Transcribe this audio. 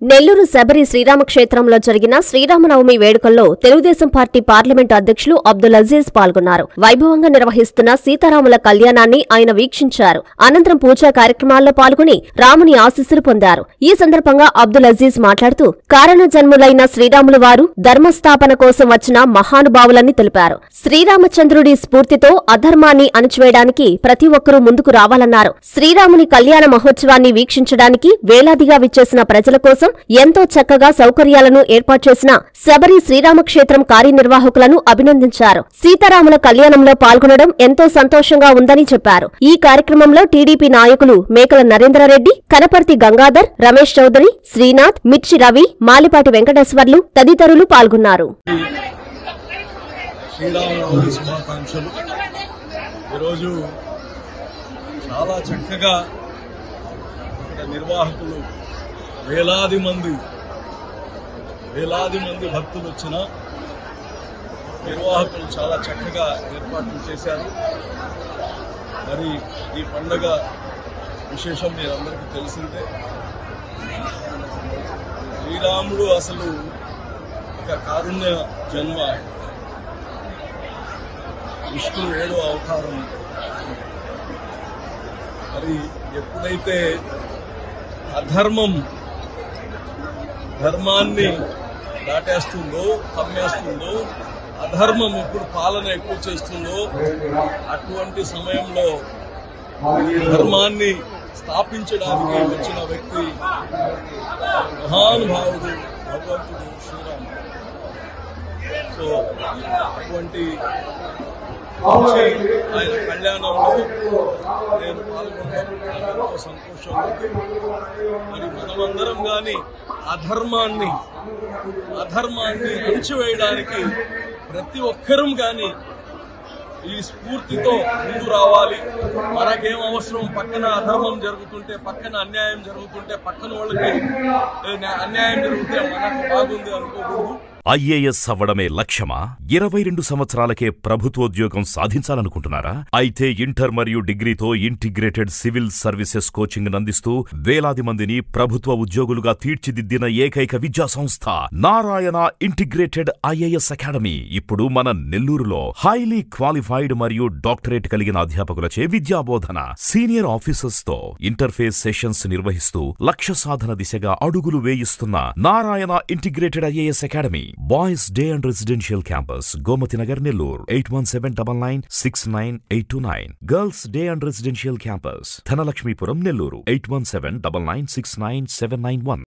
నెల్లూరు శబరి శ్రీరామక్షేత్రంలో జరిగిన శ్రీరామనవమి వేడుకల్లో Telugu Desam party parliament అధ్యక్షులు అబ్దుల్ అజీజ్ పాల్గొన్నారు వైభవంగా నిర్వహిస్తున్న సీతారాముల కళ్యాణాన్ని ఆయన వీక్షించారు అనంతరం పూజా కార్యక్రమాల్లో పాల్గొని రాముని ఆశీస్సులు పొందారు ఈ సందర్భంగా అబ్దుల్ అజీజ్ మాట్లాడుతూ కారణ జన్ములైన శ్రీరాములు వారు ధర్మస్థాపన కోసం వచ్చిన మహానుభావులని తెలిపారు శ్రీరామచంద్రుడి స్ఫూర్తితో అధర్మాన్ని అణచివేయడానికి ప్రతి ఒక్కరూ ముందుకు రావాలన్నారు శ్రీరాముని కళ్యాణ మహోత్సవాన్ని వీక్షించడానికి వేలాదిగా విచ్చేసిన ప్రజల కోసం ఎంతో చక్కగా సౌకర్యాలను ఏర్పాటు చేసిన శబరి శ్రీరామక్షేత్రం కార్యనిర్వాహకులను అభినందించారు సీతారాముల కళ్యాణంలో పాల్గొనడం ఎంతో సంతోషంగా ఉందని చెప్పారు ఈ కార్యక్రమంలో టీడీపీ నాయకులు మేకల నరేంద్రారెడ్డి కనపర్తి గంగాధర్ రమేష్ చౌదరి శ్రీనాథ్ మిర్చి రవి మాలిపాటి వెంకటేశ్వర్లు తదితరులు పాల్గొన్నారు శ్రీరామనవమి శుభాకాంక్షలు ఈరోజు చాలా చక్కగా ఇక్కడ నిర్వాహకులు వేలాది మంది వేలాది మంది భక్తులు వచ్చిన నిర్వాహకులు చాలా చక్కగా ఏర్పాట్లు చేశారు మరి ఈ పండగ విశేషం మీరందరికీ తెలిసిందే శ్రీరాముడు అసలు ఒక కారుణ్య జన్మ ఆయన. విష్ణువు ఏడో అవతారం మరి ఎప్పుడైతే అధర్మం ధర్మాన్ని దాటేస్తుందో కమ్మేస్తుందో అధర్మం ఇప్పుడు పాలన ఎక్కువ చేస్తుందో అటువంటి సమయంలో ఈ ధర్మాన్ని స్థాపించడానికి వచ్చిన వ్యక్తి మహానుభావుడు భగవంతుడు శ్రీరాముడు సో అటువంటి మంచి ఆయన కళ్యాణంలో నేను పాల్గొనడం నాకు ఎంతో సంతోషంగా ఉంది మరి మనమందరం గాని అధర్మాన్ని అధర్మాన్ని అణచివేయడానికి ప్రతి ఒక్కరం గాని ఈ స్ఫూర్తితో ముందు రావాలి మనకేం అవసరం పక్కన అధర్మం జరుగుతుంటే పక్కన అన్యాయం జరుగుతుంటే పక్కన వాళ్ళకి ఏ, అన్యాయం జరిగితే మనకు బాగుంది అనుకోకూడదు ఐఏఎస్ అవ్వడమే లక్ష్యమా ఇరవై రెండు సంవత్సరాలకే ప్రభుత్వోద్యోగం సాధించాలనుకుంటున్నారా అయితే ఇంటర్ మరియు డిగ్రీతో ఇంటిగ్రేటెడ్ సివిల్ సర్వీసెస్ కోచింగ్ అందిస్తూ వేలాది మందిని ప్రభుత్వ ఉద్యోగులుగా తీర్చిదిద్దిన ఏకైక విద్యా సంస్థ నారాయణ ఇంటిగ్రేటెడ్ ఐఏఎస్ అకాడమీ ఇప్పుడు మన నెల్లూరులో హైలీ క్వాలిఫైడ్ మరియు డాక్టరేట్ కలిగిన అధ్యాపకులచే విద్యాబోధన సీనియర్ ఆఫీసర్స్ తో ఇంటర్ఫేస్ సెషన్స్ నిర్వహిస్తూ లక్ష్య సాధన దిశగా అడుగులు వేయిస్తున్న Narayana integrated IAS academy boys day and residential campus Gomathi Nagar Nellore eight one seven double nine six nine eight two nine girls day and residential campus Dhanalakshmipuram Nellore eight one seven double nine six nine seven nine one